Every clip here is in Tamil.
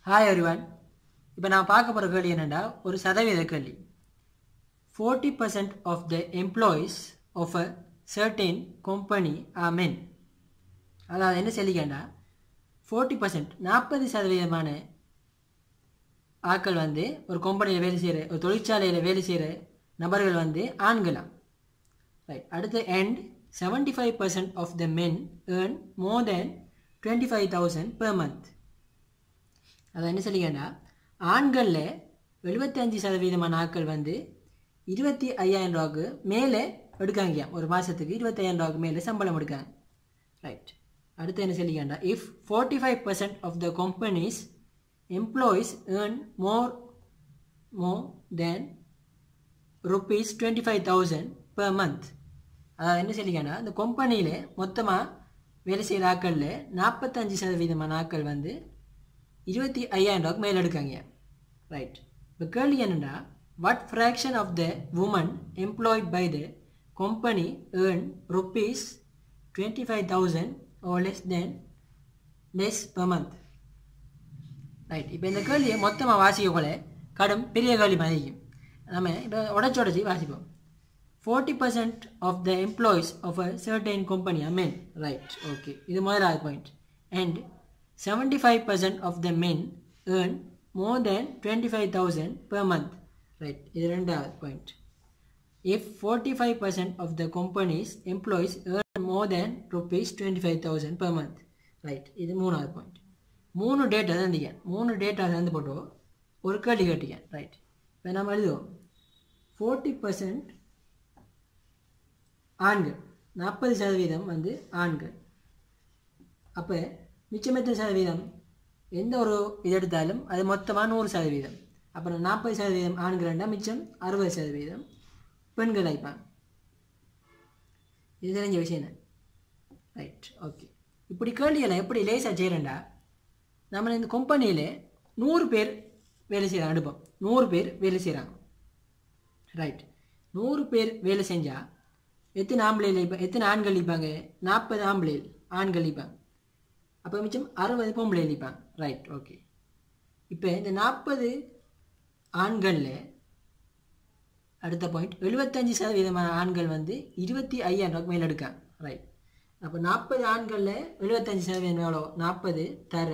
ஹாய் எவ்ரிவன் இப்போ நான் பார்க்க போகிற கேள்வி என்னென்னா ஒரு சதவீத கேள்வி forty percent of the employees of a certain company are men அதாவது என்ன சொல்லிக்கேண்டா ஃபோர்ட்டி பர்சன்ட் நாற்பது சதவீதமான ஆட்கள் வந்து ஒரு கம்பெனியில் வேலை செய்கிற ஒரு தொழிற்சாலையில் வேலை செய்கிற நபர்கள் வந்து ஆண்களாம் ரைட் அடுத்து and seventy five percent of the men earn more than twenty five thousand per month அதை என்ன சொல்லிக்கண்டா ஆண்களில் எழுபத்தஞ்சு சதவீதமான ஆட்கள் வந்து இருபத்தி ஐயாயிரம் ரூபாய்க்கு மேலே எடுக்காங்கயா ஒரு மாதத்துக்கு இருபத்தையாயிரம் ரூபாய்க்கு மேலே சம்பளம் எடுக்காங்க ரைட் அடுத்து என்ன சொல்லிக்கண்டா if forty five percent of the company's employees earn more more than rupees twenty five thousand per month அதாவது என்ன சொல்லிக்கண்டா இந்த கம்பெனியில் மொத்தமாக வேலை செய்கிற ஆட்களில் நாற்பத்தஞ்சு சதவீதமான ஆட்கள் வந்து இருபத்தி ஐயாயிரம் ரூபாய்க்கு மேலே எடுக்காங்க ரைட் இப்போ கேள்வி என்னென்னா what fraction of the women employed by the company earn rupees twenty five thousand or less than less per month right இப்போ இந்த கேள்வியை மொத்தமாக வாசிக்க போல கடும் பெரிய கேள்வி மதிக்கும் நம்ம இப்போ உடச்சி உடச்சி வாசிப்போம் forty percent of the employees of a certain company I mean right okay இது முதலாவது point and seventy five percent of the men earn more than twenty five thousand per month right இது ரெண்டாவது point if forty five percent of the company's employees earn more than rupees twenty five thousand per month right இது மூணாவது பாயிண்ட் மூணு டேட்டா தந்திக்க மூணு டேட்டா தந்து போட்டு ஒரு கேள்வி கேட்டிக்க ரைட் இப்போ நம்ம எழுதுவோம் ஃபோர்ட்டி பர்சன்ட் ஆண்கள் நாற்பது சதவீதம் வந்து ஆண்கள் அப்போ மிச்சம் எத்தனை சதவீதம் எந்த ஒரு இது எடுத்தாலும் அது மொத்தமாக நூறு சதவீதம் அப்புறம் நாற்பது சதவீதம் ஆண்கள்னா மிச்சம் அறுபது சதவீதம் பெண்கள் ஆயிப்பாங்க இது தெரிஞ்ச விஷயம் ரைட் ஓகே இப்படி கேள்விகளை எப்படி லேசாக செய்கிறேன்டா நம்ம இந்த கம்பெனியில் நூறு பேர் வேலை செய்கிறாங்க அடுப்போம் நூறு பேர் வேலை செய்கிறாங்க ரைட் நூறு பேர் வேலை செஞ்சால் எத்தனை ஆம்பளையில் இப்போ எத்தனை ஆண்கள் இருப்பாங்க நாற்பது ஆம்பளையில் ஆண்கள் இருப்பாங்க அப்போ மிச்சம் அறுபது பொம்பளை இருப்பாங்க ரைட் ஓகே இப்போ இந்த நாற்பது ஆண்களில் அடுத்த பாயிண்ட் எழுபத்தஞ்சு சதவீதமான ஆண்கள் வந்து இருபத்தி ஐயாயிரம் ரூபாய்க்கு மேலே எடுக்காங்க ரைட் அப்போ நாற்பது ஆண்களில் எழுபத்தஞ்சு சதவீதம் எவ்வளோ நாற்பது தர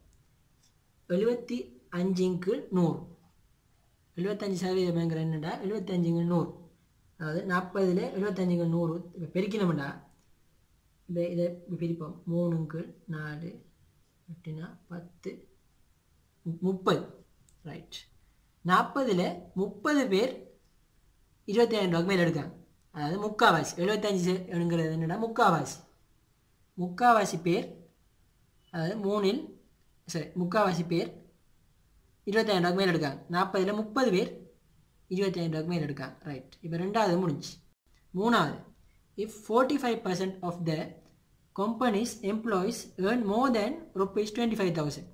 எழுபத்தி அஞ்சுக்கு நூறு எழுபத்தஞ்சு சதவீதம்ங்கிற என்னடா எழுபத்தஞ்சுங்க நூறு அதாவது நாற்பதில் எழுபத்தஞ்சுங்க நூறு இப்போ பெருக்கணும்டா இப்போ இதை பிரிப்போம் மூணுக்கு நாலு எட்டுனா பத்து முப்பது ரைட் நாற்பதில் முப்பது பேர் இருபத்தி ஐயாயிரம் ரூபாய்க்கு மேலே எடுக்காங்க அதாவது முக்காவாசி எழுபத்தஞ்சு எண்ணுங்கிறது என்னடா முக்காவாசி முக்காவாசி பேர் அதாவது மூணில் சரி முக்காவாசி பேர் இருபத்தாயிரம் ரூபாய்க்கு மேலே எடுக்காங்க நாற்பதில் முப்பது பேர் இருபத்தாயிரம் ரூபாய்க்கு மேலே எடுக்காங்க ரைட் இப்போ ரெண்டாவது முடிஞ்சு மூணாவது if forty five percent of the company's employees earn more than rupees twenty five thousand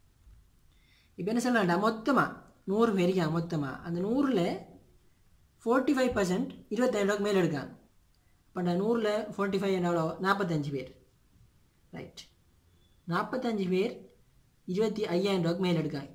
இப்போ என்ன சொல்லலாம்டா மொத்தமாக நூறு பேருக்காங்க மொத்தமாக அந்த நூறில் ஃபோர்ட்டி ஃபைவ் பர்சன்ட் இருபத்தாயிரம் ரூபாய்க்கு மேலே எடுக்காங்க பட் நூறில் ஃபோர்ட்டி ஃபைவ் எவ்வளோ நாற்பத்தஞ்சு பேர் ரைட் நாற்பத்தஞ்சு பேர் இருபத்தி ஐயாயிரம் ரூபாய்க்கு மேலே எடுக்காங்க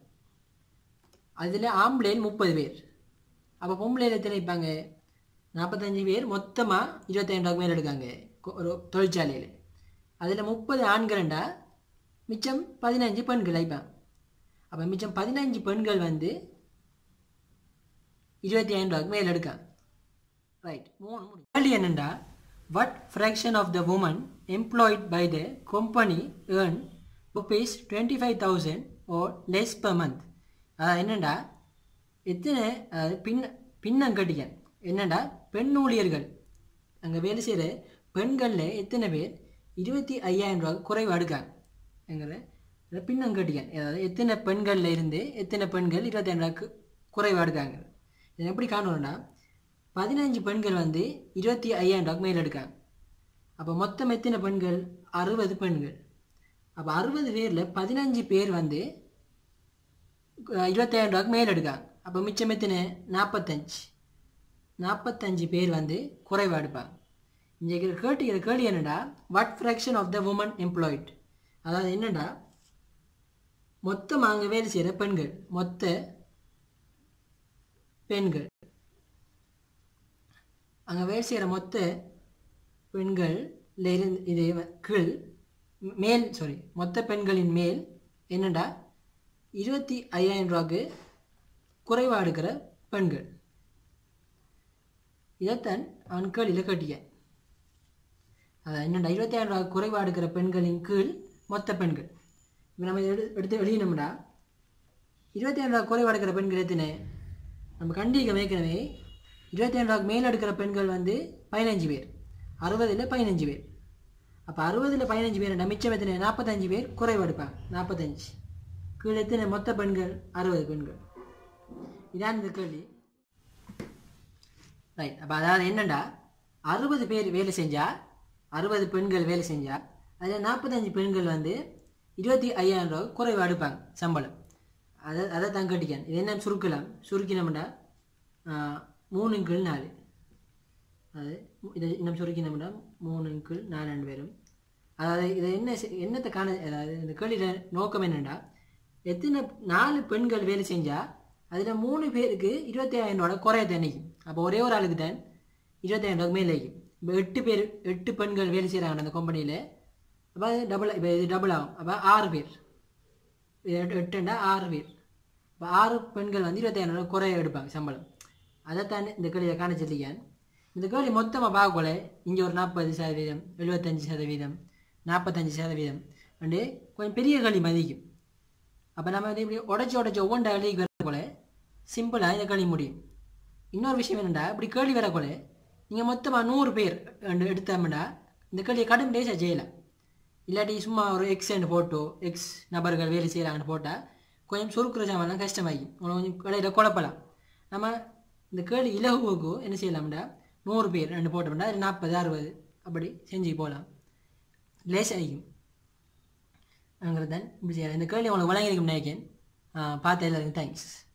அதில் ஆம்பளையில் முப்பது பேர் அப்போ பொம்பளையில் எத்தனை வைப்பாங்க நாற்பத்தஞ்சு பேர் மொத்தமாக இருபத்தாயிரம் ரூபாய்க்கு மேலே எடுக்காங்க ஒரு தொழிற்சாலையில் அதில் முப்பது ஆண்கள்ண்டா மிச்சம் பதினஞ்சு பெண்கள் வைப்பாங்க அப்போ மிச்சம் பதினஞ்சு பெண்கள் வந்து இருபத்தி ஐயாயிரம் ரூபாய்க்கு மேலே எடுக்காங்க ரைட் மூணு மூணு கேள்வி என்னென்னா what fraction of the woman employed by the company earn rupees 25000 or less per month அதாவது என்னண்டா எத்தனை அதாவது பின் பின்னம் கட்டிக்க என்னண்டா பெண் ஊழியர்கள் அங்கே வேலை செய்கிற பெண்களில் எத்தனை பேர் இருபத்தி ஐயாயிரம் ரூபா குறைவு எடுக்காங்க எங்கிற பின்னம் கட்டிக்க அதாவது எத்தனை பெண்களில் இருந்து எத்தனை பெண்கள் இருபத்தாயிரம் ரூபாய்க்கு குறைவு எடுக்காங்க இதை எப்படி காணணும்னா பதினஞ்சு பெண்கள் வந்து இருபத்தி ஐயாயிரம் ரூபாய்க்கு மேலே எடுக்காங்க அப்போ மொத்தம் எத்தனை பெண்கள் அறுபது பெண்கள் அப்போ அறுபது பேரில் பதினஞ்சு பேர் வந்து இருபத்தாயிரம் ரூபாய்க்கு மேலே எடுக்காங்க அப்போ மிச்சம் எத்தனை நாற்பத்தஞ்சு நாற்பத்தஞ்சு பேர் வந்து குறைவாக எடுப்பாங்க இங்கே கேட்டுக்கிற கேள்வி என்னடா what fraction of the women employed அதாவது என்னடா மொத்தமாக அங்கே வேலை செய்கிற பெண்கள் மொத்த பெண்கள் அங்கே வேலை செய்கிற மொத்த பெண்கள்ல இருந்து இது வ- கீழ் மேல் சாரி மொத்த பெண்களின் மேல் என்னடா இருபத்தி ஐயாயிரம் ரூபாய்க்கு குறைவாக எடுக்கிற பெண்கள் இதைத்தான் அவன் கேள்வியில் கட்டியேன் அதான் என்னடா இருபத்தாயிரம் ரூபாய் குறைவாக எடுக்கிற பெண்களின் கீழ் மொத்த பெண்கள் இப்போ நம்ம இதை எடு எடுத்து எழுதினோம்டா இருபத்தாயிரம் ரூபாய் குறைவாக எடுக்கிற பெண்கள் எத்தனை நம்ம கண்டிக்க ஏற்கனவே இருபத்தாயிரம் ரூபாய்க்கு மேலே எடுக்கிற பெண்கள் வந்து பதினஞ்சு பேர் அறுபதில் பதினஞ்சு பேர் அப்போ அறுபதில் பதினஞ்சு பேர் மிச்சம் எத்தனை நாற்பத்தஞ்சு பேர் குறைவு எடுப்பாங்க நாற்பத்தஞ்சு கீழே எத்தனை மொத்த பெண்கள் அறுபது பெண்கள் இதான் இந்த கேள்வி ரைட் அப்போ அதாவது என்னண்டா அறுபது பேர் வேலை செஞ்சா அறுபது பெண்கள் வேலை செஞ்சா அதில் நாற்பத்தஞ்சு பெண்கள் வந்து இருபத்தி ஐயாயிரம் ரூபா குறைவாக எடுப்பாங்க சம்பளம் அதை அதை தான் கட்டிக்கான் இது என்ன சுருக்கலாம் சுருக்கினோம்டா மூணு கீழ் நாலு அது இதை இன்னும் சுருக்கினோம்னா மூணு கீழ் நாலு பேரும் அதாவது இதை என்ன செ- என்னத்தை காண அதாவது இந்த கேள்வியில் நோக்கம் என்னென்னா எத்தனை நாலு பெண்கள் வேலை செஞ்சால் அதில் மூணு பேருக்கு இருபத்தி ஆயிரம் ரூபா குறைய தண்ணிக்கும் அப்போ ஒரே ஒரு ஆளுக்கு தான் இருபத்தாயிரம் ரூபாய்க்கு மேலே ஆகும் இப்போ எட்டு பேர் எட்டு பெண்கள் வேலை செய்கிறாங்க அந்த கம்பெனியில் அப்போ அது டபுள் இப்போ இது டபுள் ஆகும் அப்போ ஆறு பேர் இது எட்டு எட்டுண்டா ஆறு பேர் இப்போ ஆறு பெண்கள் வந்து இருபத்தாயிரம் ரூபாய் குறைய எடுப்பாங்க சம்பளம் அதைத்தான் இந்த கேள்வியை காண சொல்லிக்கேன் இந்த கேள்வி மொத்தமாக பார்க்கல இங்கே ஒரு நாற்பது சதவீதம் எழுபத்தஞ்சு சதவீதம் நாற்பத்தஞ்சு சதவீதம் வந்து கொஞ்சம் பெரிய கேள்வி மதிக்கும் அப்போ நம்ம வந்து இப்படி உடச்சி உடச்சி ஒவ்வொன்றா எழுதி வரக்குள்ள சிம்பிளாக இதை கழி முடியும் இன்னொரு விஷயம் என்னடா இப்படி கேள்வி வரக்குள்ள நீங்கள் மொத்தமாக நூறு பேர் ரெண்டு எடுத்தோம்னா இந்த கேள்வியை கடும் டேஸாக செய்யலாம் இல்லாட்டி சும்மா ஒரு எக்ஸ்ன்னு போட்டோ எக்ஸ் நபர்கள் வேலை செய்கிறாங்கன்னு போட்டால் கொஞ்சம் சுருக்குற சாமான்லாம் கஷ்டமாகி கொஞ்சம் கடையில் குழப்பலாம் நம்ம இந்த கேள்வி இலகுவுக்கு என்ன செய்யலாம்டா நூறு பேர் ரெண்டு போட்டோம்னா அது நாற்பது அறுபது அப்படி செஞ்சு போகலாம் லேசாகிக்கும் அங்கிறது தான் இப்படி செய்யலாம் இந்த கேள்வி உங்களுக்கு வழங்கியிருக்கும் நினைக்கிறேன் ஆ, பார்த்த எல்லாருக்கும் தேங்க்ஸ்